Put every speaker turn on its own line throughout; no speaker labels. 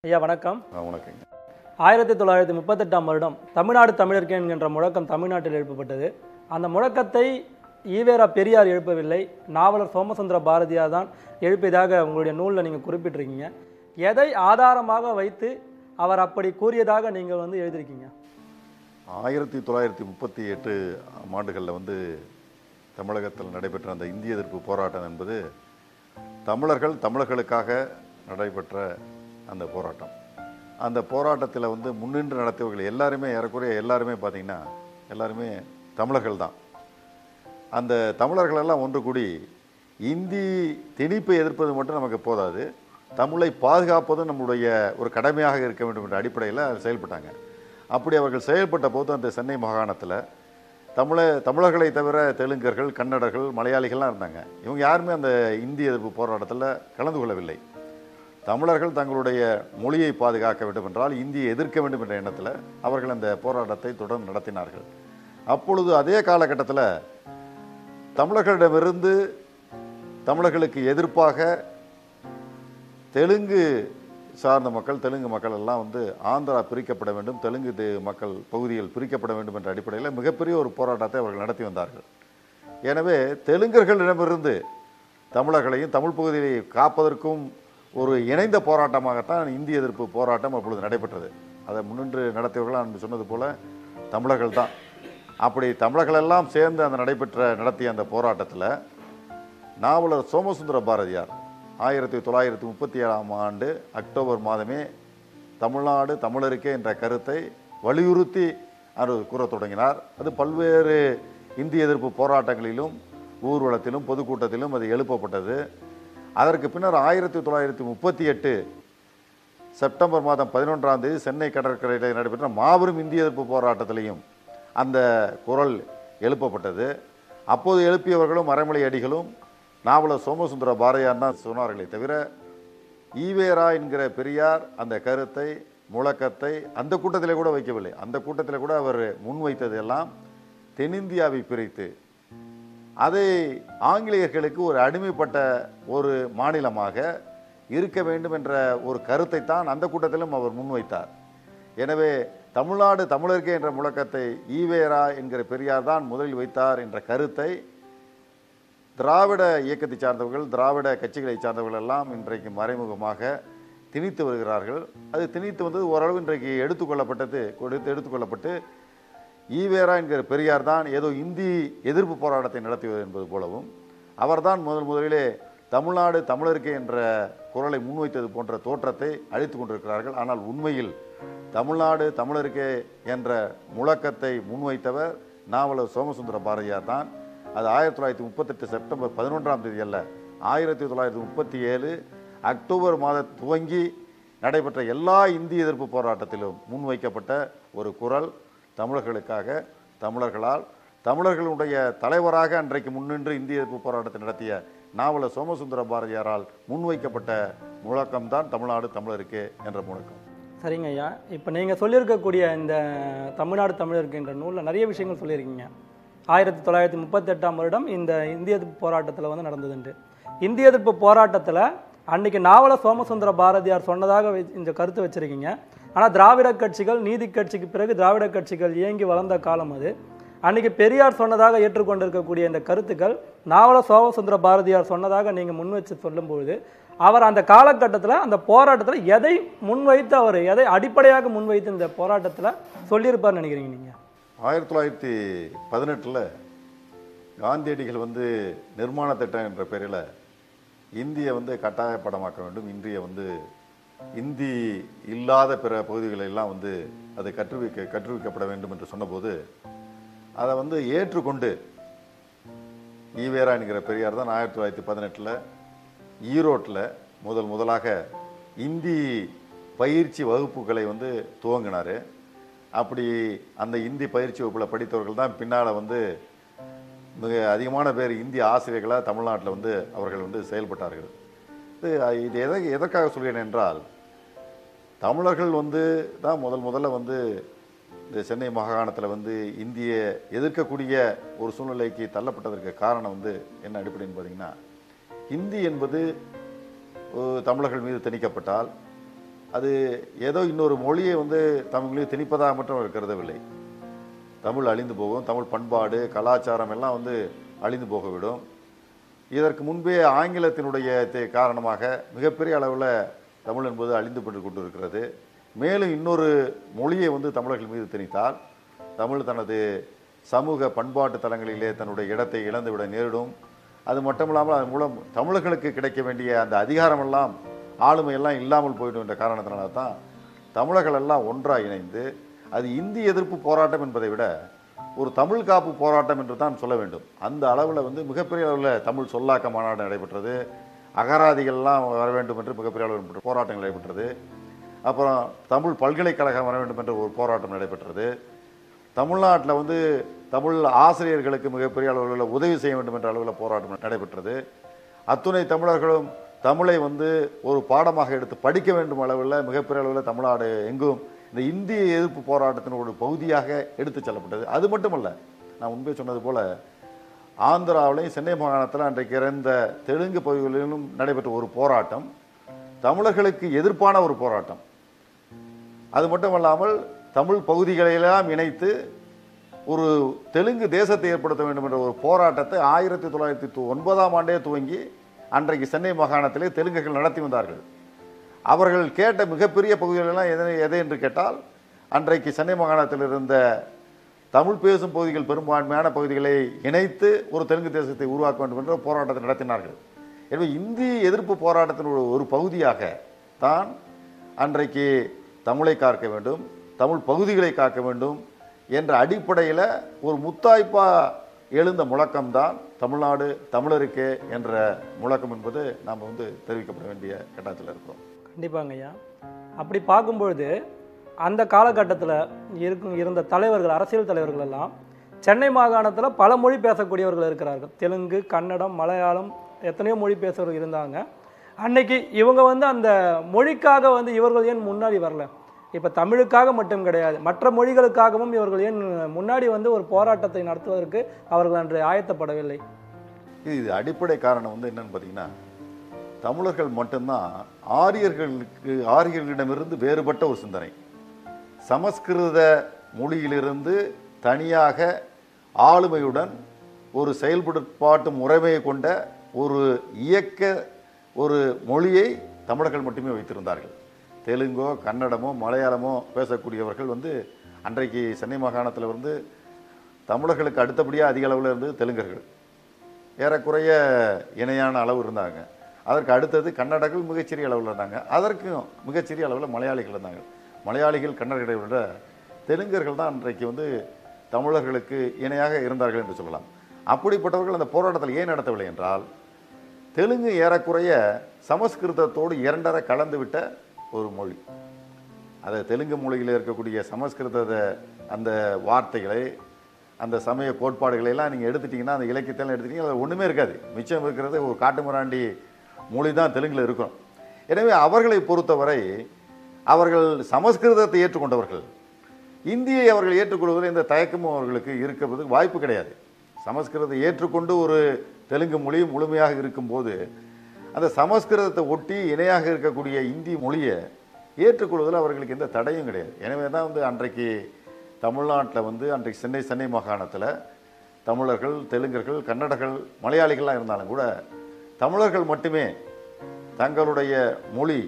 ஐயா வணக்கம்
ஆ, வணக்கங்க
ஆயிரத்தி தொள்ளாயிரத்தி முப்பத்தெட்டாம் வருடம் தமிழ்நாடு தமிழருக்கு என்கின்ற முழக்கம் தமிழ்நாட்டில் எழுப்பப்பட்டது அந்த முழக்கத்தை ஈவேரா பெரியார் எழுப்பவில்லை நாவலர் சோமசுந்தர பாரதியார் தான் எழுப்பியதாக உங்களுடைய நூலில் நீங்கள் குறிப்பிட்டிருக்கீங்க எதை ஆதாரமாக வைத்து அவர் அப்படி கூறியதாக நீங்கள் வந்து எழுதியிருக்கீங்க
ஆயிரத்தி தொள்ளாயிரத்தி முப்பத்தி எட்டு ஆண்டுகளில் வந்து தமிழகத்தில் நடைபெற்ற அந்த இந்திய எதிர்ப்பு போராட்டம் என்பது தமிழர்கள் தமிழர்களுக்காக நடைபெற்ற அந்த போராட்டம் அந்த போராட்டத்தில் வந்து முன்னின்று நடத்தியவர்கள் எல்லாருமே ஏறக்குறைய எல்லாருமே பார்த்தீங்கன்னா எல்லாருமே தமிழர்கள் தான் அந்த தமிழர்கள் எல்லாம் ஒன்று கூடி இந்தி திணிப்பை எதிர்ப்பது மட்டும் நமக்கு போதாது தமிழை பாதுகாப்பதும் நம்முடைய ஒரு கடமையாக இருக்க வேண்டும் என்ற அடிப்படையில் செயல்பட்டாங்க அப்படி அவர்கள் செயல்பட்ட போது அந்த சென்னை மாகாணத்தில் தமிழ தமிழர்களை தவிர தெலுங்கர்கள் கன்னடர்கள் மலையாளிகள்லாம் இருந்தாங்க இவங்க யாருமே அந்த இந்திய எதிர்ப்பு போராட்டத்தில் கலந்து கொள்ளவில்லை தமிழர்கள் தங்களுடைய மொழியை பாதுகாக்க வேண்டும் என்றால் இந்தியை எதிர்க்க வேண்டும் என்ற எண்ணத்தில் அவர்கள் அந்த போராட்டத்தை தொடர்ந்து நடத்தினார்கள் அப்பொழுது அதே காலகட்டத்தில் தமிழர்களிடமிருந்து தமிழர்களுக்கு எதிர்ப்பாக தெலுங்கு சார்ந்த மக்கள் தெலுங்கு மக்கள் எல்லாம் வந்து ஆந்திரா பிரிக்கப்பட வேண்டும் தெலுங்கு தே- மக்கள் பகுதிகள் பிரிக்கப்பட வேண்டும் என்ற அடிப்படையில் மிகப்பெரிய ஒரு போராட்டத்தை அவர்கள் நடத்தி வந்தார்கள் எனவே தெலுங்கர்களிடமிருந்து தமிழர்களையும் தமிழ் பகுதியை காப்பதற்கும் ஒரு இணைந்த போராட்டமாகத்தான் இந்திய எதிர்ப்பு போராட்டம் அப்பொழுது நடைபெற்றது அதை முன்னின்று நடத்தியவர்கள் நான் சொன்னது போல தமிழர்கள் தான் அப்படி தமிழர்கள் எல்லாம் சேர்ந்து அந்த நடைபெற்ற நடத்திய அந்த போராட்டத்தில் நாவலர் சோமசுந்தர பாரதியார் ஆயிரத்தி தொள்ளாயிரத்தி முப்பத்தி ஏழாம் ஆண்டு அக்டோபர் மாதமே தமிழ்நாடு தமிழருக்கே என்ற கருத்தை வலியுறுத்தி அவர் கூறத் தொடங்கினார் அது பல்வேறு இந்திய எதிர்ப்பு போராட்டங்களிலும் ஊர்வலத்திலும் பொதுக்கூட்டத்திலும் அது எழுப்பப்பட்டது அதற்கு பின்னர் ஆயிரத்தி தொள்ளாயிரத்தி முப்பத்தி எட்டு செப்டம்பர் மாதம் பதினொன்றாம் தேதி சென்னை கடற்கரையில் நடைபெற்ற மாபெரும் இந்திய எதிர்ப்பு போராட்டத்திலையும் அந்த குரல் எழுப்பப்பட்டது அப்போது எழுப்பியவர்களும் மறைமலை அடிகளும் நாவலர் சோமசுந்தர பாரதியார் தான் சொன்னார்களே தவிர ஈவேரா என்கிற பெரியார் அந்த கருத்தை முழக்கத்தை அந்த கூட்டத்திலே கூட வைக்கவில்லை அந்த கூட்டத்தில் கூட அவர் முன்வைத்தது எல்லாம் தென்னிந்தியாவை பிரித்து அதை ஆங்கிலேயர்களுக்கு ஒரு அடிமைப்பட்ட ஒரு மாநிலமாக இருக்க வேண்டும் என்ற ஒரு கருத்தை தான் அந்த கூட்டத்திலும் அவர் முன்வைத்தார் எனவே தமிழ்நாடு தமிழருக்கே என்ற முழக்கத்தை ஈவேரா என்கிற பெரியார் தான் முதலில் வைத்தார் என்ற கருத்தை திராவிட இயக்கத்தை சார்ந்தவர்கள் திராவிட கட்சிகளை சார்ந்தவர்கள் எல்லாம் இன்றைக்கு மறைமுகமாக திணித்து வருகிறார்கள் அது திணித்து வந்தது ஓரளவு இன்றைக்கு எடுத்துக்கொள்ளப்பட்டது கொடுத்து எடுத்துக்கொள்ளப்பட்டு ஈவேரா என்கிற பெரியார் தான் ஏதோ இந்தி எதிர்ப்பு போராட்டத்தை நடத்தியது என்பது போலவும் அவர்தான் முதல் முதலிலே தமிழ்நாடு தமிழருக்கே என்ற குரலை முன்வைத்தது போன்ற தோற்றத்தை அழித்துக் கொண்டிருக்கிறார்கள் ஆனால் உண்மையில் தமிழ்நாடு தமிழருக்கே என்ற முழக்கத்தை முன்வைத்தவர் நாவலர் சோமசுந்தர பாரதியார் தான் அது ஆயிரத்தி தொள்ளாயிரத்தி முப்பத்தெட்டு செப்டம்பர் பதினொன்றாம் தேதி அல்ல ஆயிரத்தி தொள்ளாயிரத்தி முப்பத்தி ஏழு அக்டோபர் மாத துவங்கி நடைபெற்ற எல்லா இந்திய எதிர்ப்பு போராட்டத்திலும் முன்வைக்கப்பட்ட ஒரு குரல் தமிழர்களுக்காக தமிழர்களால் தமிழர்களுடைய தலைவராக அன்றைக்கு முன்னின்று இந்திய எதிர்ப்பு போராட்டத்தை நடத்திய நாவலர் சோமசுந்தர பாரதியாரால் முன்வைக்கப்பட்ட முழக்கம்தான் தமிழ்நாடு தமிழருக்கே என்ற முழக்கம்
சரிங்க ஐயா இப்போ நீங்கள் சொல்லியிருக்கக்கூடிய இந்த தமிழ்நாடு தமிழருக்கு என்ற நூலில் நிறைய விஷயங்கள் சொல்லியிருக்கீங்க ஆயிரத்தி தொள்ளாயிரத்தி முப்பத்தெட்டாம் வருடம் இந்த இந்திய எதிர்ப்பு போராட்டத்தில் வந்து நடந்ததுண்டு இந்திய எதிர்ப்பு போராட்டத்தில் அன்னைக்கு நாவல சோமசுந்தர பாரதியார் சொன்னதாக வை- இந்த கருத்து வச்சிருக்கீங்க ஆனால் திராவிட கட்சிகள் நீதி கட்சிக்கு பிறகு திராவிட கட்சிகள் இயங்கி வளர்ந்த காலம் அது அன்னைக்கு பெரியார் சொன்னதாக ஏற்றுக்கொண்டிருக்கக்கூடிய இந்த கருத்துக்கள் நாவல சோமசுந்தர பாரதியார் சொன்னதாக நீங்கள் முன்வச்சு சொல்லும்பொழுது அவர் அந்த காலகட்டத்தில் அந்த போராட்டத்தில் எதை முன்வைத்து அவர் எதை அடிப்படையாக முன்வைத்து இந்த போராட்டத்தில் சொல்லியிருப்பார்னு நினைக்கிறீங்க நீங்கள்
ஆயிரத்தி தொள்ளாயிரத்தி பதினெட்டில் காந்தியடிகள் வந்து நிர்மாண திட்டம் என்ற பெயரில் இந்தியை வந்து கட்டாயப்படமாக்க வேண்டும் இந்திய வந்து இந்தி இல்லாத பிற பகுதிகளெல்லாம் வந்து அது கற்றுவிக்க கற்றுவிக்கப்பட வேண்டும் என்று சொன்னபோது அதை வந்து ஏற்றுக்கொண்டு ஈவேரா என்கிற பெரியார் தான் ஆயிரத்தி தொள்ளாயிரத்தி பதினெட்டில் ஈரோட்டில் முதல் முதலாக இந்தி பயிற்சி வகுப்புகளை வந்து துவங்கினார் அப்படி அந்த இந்தி பயிற்சி வகுப்பில் படித்தவர்கள் தான் பின்னால் வந்து மிக அதிகமான பேர் இந்திய ஆசிரியர்களாக தமிழ்நாட்டில் வந்து அவர்கள் வந்து செயல்பட்டார்கள் இது இது எதை எதற்காக சொல்கிறேன் என்றால் தமிழர்கள் வந்து தான் முதல் முதல்ல வந்து இந்த சென்னை மாகாணத்தில் வந்து இந்திய எதிர்க்கக்கூடிய ஒரு சூழ்நிலைக்கு தள்ளப்பட்டதற்கு காரணம் வந்து என்ன அடிப்படைன்னு பார்த்தீங்கன்னா இந்தி என்பது ஒரு தமிழர்கள் மீது திணிக்கப்பட்டால் அது ஏதோ இன்னொரு மொழியை வந்து தமிழில் திணிப்பதாக மட்டும் அவர் கருதவில்லை தமிழ் அழிந்து போகும் தமிழ் பண்பாடு கலாச்சாரம் எல்லாம் வந்து அழிந்து போகவிடும் இதற்கு முன்பே ஆங்கிலத்தினுடைய தே- காரணமாக மிகப்பெரிய அளவில் தமிழ் என்பது அழிந்து கொண்டு கொண்டிருக்கிறது மேலும் இன்னொரு மொழியை வந்து தமிழர்கள் மீது திணித்தால் தமிழ் தனது சமூக பண்பாட்டு தலங்களிலே தன்னுடைய இடத்தை இழந்துவிட நேரிடும் அது மட்டுமில்லாமல் அதன் மூலம் தமிழர்களுக்கு கிடைக்க வேண்டிய அந்த அதிகாரமெல்லாம் ஆளுமையெல்லாம் இல்லாமல் போயிடும் என்ற காரணத்தினால தான் தமிழர்கள் எல்லாம் ஒன்றாக இணைந்து அது இந்தி எதிர்ப்பு போராட்டம் என்பதை விட ஒரு தமிழ் காப்பு போராட்டம் என்று தான் சொல்ல வேண்டும் அந்த அளவில் வந்து மிகப்பெரிய அளவில் தமிழ் சொல்லாக்க மாநாடு நடைபெற்றது அகராதிகள்லாம் வர வேண்டும் என்று மிகப்பெரிய அளவில் போராட்டங்கள் நடைபெற்றது அப்புறம் தமிழ் பல்கலைக்கழகம் வர வேண்டும் என்ற ஒரு போராட்டம் நடைபெற்றது தமிழ்நாட்டில் வந்து தமிழ் ஆசிரியர்களுக்கு மிகப்பெரிய அளவில் உதவி செய்ய வேண்டும் என்ற அளவில் போராட்டம் நடைபெற்றது அத்துணை தமிழர்களும் தமிழை வந்து ஒரு பாடமாக எடுத்து படிக்க வேண்டும் அளவில் மிகப்பெரிய அளவில் தமிழ்நாடு எங்கும் இந்த இந்திய எதிர்ப்பு போராட்டத்தின் ஒரு பகுதியாக எடுத்து செல்லப்பட்டது அது மட்டுமல்ல நான் முன்பே சொன்னது போல ஆந்திராவிலையும் சென்னை மாகாணத்தில் அன்றைக்கு இறந்த தெலுங்கு பகுதிகளிலும் நடைபெற்ற ஒரு போராட்டம் தமிழர்களுக்கு எதிர்ப்பான ஒரு போராட்டம் அது மட்டுமல்லாமல் தமிழ் பகுதிகளெல்லாம் இணைத்து ஒரு தெலுங்கு தேசத்தை ஏற்படுத்த வேண்டும் என்ற ஒரு போராட்டத்தை ஆயிரத்தி தொள்ளாயிரத்தி து- ஒன்பதாம் ஆண்டே துவங்கி அன்றைக்கு சென்னை மாகாணத்திலே தெலுங்குகள் நடத்தி வந்தார்கள் அவர்கள் கேட்ட மிகப்பெரிய பகுதிகளெல்லாம் எதை எதை என்று கேட்டால் அன்றைக்கு சென்னை மாகாணத்தில் இருந்த தமிழ் பேசும் பகுதிகள் பெரும்பான்மையான பகுதிகளை இணைத்து ஒரு தெலுங்கு தேசத்தை உருவாக்க வேண்டும் என்ற போராட்டத்தை நடத்தினார்கள் எனவே இந்திய எதிர்ப்பு போராட்டத்தின் ஒரு- ஒரு பகுதியாக தான் அன்றைக்கு தமிழை காக்க வேண்டும் தமிழ் பகுதிகளை காக்க வேண்டும் என்ற அடிப்படையில் ஒரு முத்தாய்ப்பா எழுந்த முழக்கம்தான் தமிழ்நாடு தமிழருக்கே என்ற முழக்கம் என்பது நாம் வந்து தெரிவிக்கப்பட வேண்டிய கட்டத்தில் இருக்கிறோம்
கண்டிப்பாங்க ஐயா அப்படி பார்க்கும்பொழுது அந்த காலகட்டத்தில் இருக்கும் இருந்த தலைவர்கள் அரசியல் தலைவர்கள் எல்லாம் சென்னை மாகாணத்தில் பல மொழி பேசக்கூடியவர்கள் இருக்கிறார்கள் தெலுங்கு கன்னடம் மலையாளம் எத்தனையோ மொழி பேசுறவர்கள் இருந்தாங்க அன்னைக்கு இவங்க வந்து அந்த மொழிக்காக வந்து இவர்கள் ஏன் முன்னாடி வரல இப்போ தமிழுக்காக மட்டும் கிடையாது மற்ற மொழிகளுக்காகவும் இவர்கள் ஏன் முன்னாடி வந்து ஒரு போராட்டத்தை நடத்துவதற்கு அவர்கள் அன்று ஆயத்தப்படவில்லை
இது இது அடிப்படை காரணம் வந்து என்னன்னு பார்த்தீங்கன்னா தமிழர்கள் மட்டும்தான் ஆரியர்களுக்கு ஆரியர்களிடமிருந்து வேறுபட்ட ஒரு சிந்தனை சமஸ்கிருத மொழியிலிருந்து தனியாக ஆளுமையுடன் ஒரு செயல்படுப்பாட்டு முறைமையை கொண்ட ஒரு இயக்க ஒரு மொழியை தமிழர்கள் மட்டுமே வைத்திருந்தார்கள் தெலுங்கோ கன்னடமோ மலையாளமோ பேசக்கூடியவர்கள் வந்து அன்றைக்கு சென்னை மாகாணத்தில் வந்து தமிழர்களுக்கு அடுத்தபடியாக அதிக அளவில் இருந்து தெலுங்கர்கள் ஏறக்குறைய இணையான அளவு இருந்தாங்க அதற்கு அடுத்தது கன்னடர்கள் மிகச்சிறிய அளவில் இருந்தாங்க அதற்கும் மிகச்சிறிய அளவில் மலையாளிகள் இருந்தாங்க மலையாளிகள் கன்னடர்களை விட தெலுங்கர்கள் தான் அன்றைக்கு வந்து தமிழர்களுக்கு இணையாக இருந்தார்கள் என்று சொல்லலாம் அப்படிப்பட்டவர்கள் அந்த போராட்டத்தில் ஏன் நடத்தவில்லை என்றால் தெலுங்கு ஏறக்குறைய சமஸ்கிருதத்தோடு இரண்டரை கலந்து விட்ட ஒரு மொழி அது தெலுங்கு மொழியில் இருக்கக்கூடிய சமஸ்கிருத அந்த வார்த்தைகளை அந்த சமய கோட்பாடுகளை எல்லாம் நீங்கள் எடுத்துட்டீங்கன்னா அந்த இலக்கியத்தெல்லாம் எடுத்துட்டீங்கன்னா அது ஒன்றுமே இருக்காது மிச்சம் இருக்கிறது ஒரு காட்டுமிராண்டி மொழி தான் தெலுங்கில் இருக்கும் எனவே அவர்களை பொறுத்தவரை அவர்கள் சமஸ்கிருதத்தை ஏற்றுக்கொண்டவர்கள் இந்தியை அவர்கள் ஏற்றுக்கொள்வதில் எந்த தயக்கமும் அவர்களுக்கு இருக்கிறதுக்கு வாய்ப்பு கிடையாது சமஸ்கிருதத்தை ஏற்றுக்கொண்டு ஒரு தெலுங்கு மொழி முழுமையாக இருக்கும்போது அந்த சமஸ்கிருதத்தை ஒட்டி இணையாக இருக்கக்கூடிய இந்தி மொழியை ஏற்றுக்கொள்வதில் அவர்களுக்கு எந்த தடையும் கிடையாது எனவே தான் வந்து அன்றைக்கு தமிழ்நாட்டில் வந்து அன்றைக்கு சென்னை சென்னை மாகாணத்தில் தமிழர்கள் தெலுங்கர்கள் கன்னடர்கள் மலையாளிகள்லாம் இருந்தாலும் கூட தமிழர்கள் மட்டுமே தங்களுடைய மொழி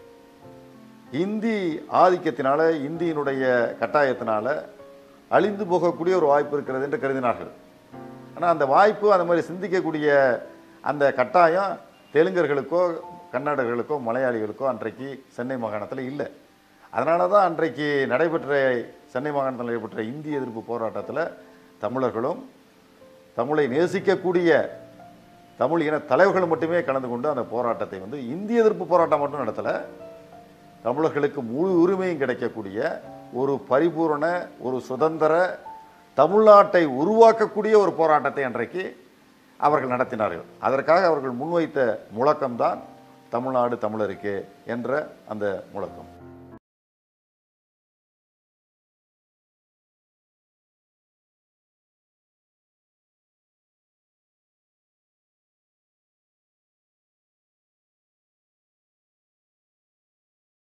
இந்தி ஆதிக்கத்தினால இந்தியினுடைய கட்டாயத்தினால அழிந்து போகக்கூடிய ஒரு வாய்ப்பு இருக்கிறது என்று கருதினார்கள் ஆனால் அந்த வாய்ப்பு அந்த மாதிரி சிந்திக்கக்கூடிய அந்த கட்டாயம் தெலுங்கர்களுக்கோ கன்னடர்களுக்கோ மலையாளிகளுக்கோ அன்றைக்கு சென்னை மாகாணத்தில் இல்லை அதனால தான் அன்றைக்கு நடைபெற்ற சென்னை மாகாணத்தில் நடைபெற்ற இந்திய எதிர்ப்பு போராட்டத்தில் தமிழர்களும் தமிழை நேசிக்கக்கூடிய தமிழ் இன தலைவர்கள் மட்டுமே கலந்து கொண்டு அந்த போராட்டத்தை வந்து இந்திய எதிர்ப்பு போராட்டம் மட்டும் நடத்தலை தமிழர்களுக்கு முழு உரிமையும் கிடைக்கக்கூடிய ஒரு பரிபூரண ஒரு சுதந்திர தமிழ்நாட்டை உருவாக்கக்கூடிய ஒரு போராட்டத்தை அன்றைக்கு அவர்கள் நடத்தினார்கள் அதற்காக அவர்கள் முன்வைத்த முழக்கம்தான் தமிழ்நாடு தமிழருக்கு என்ற அந்த முழக்கம்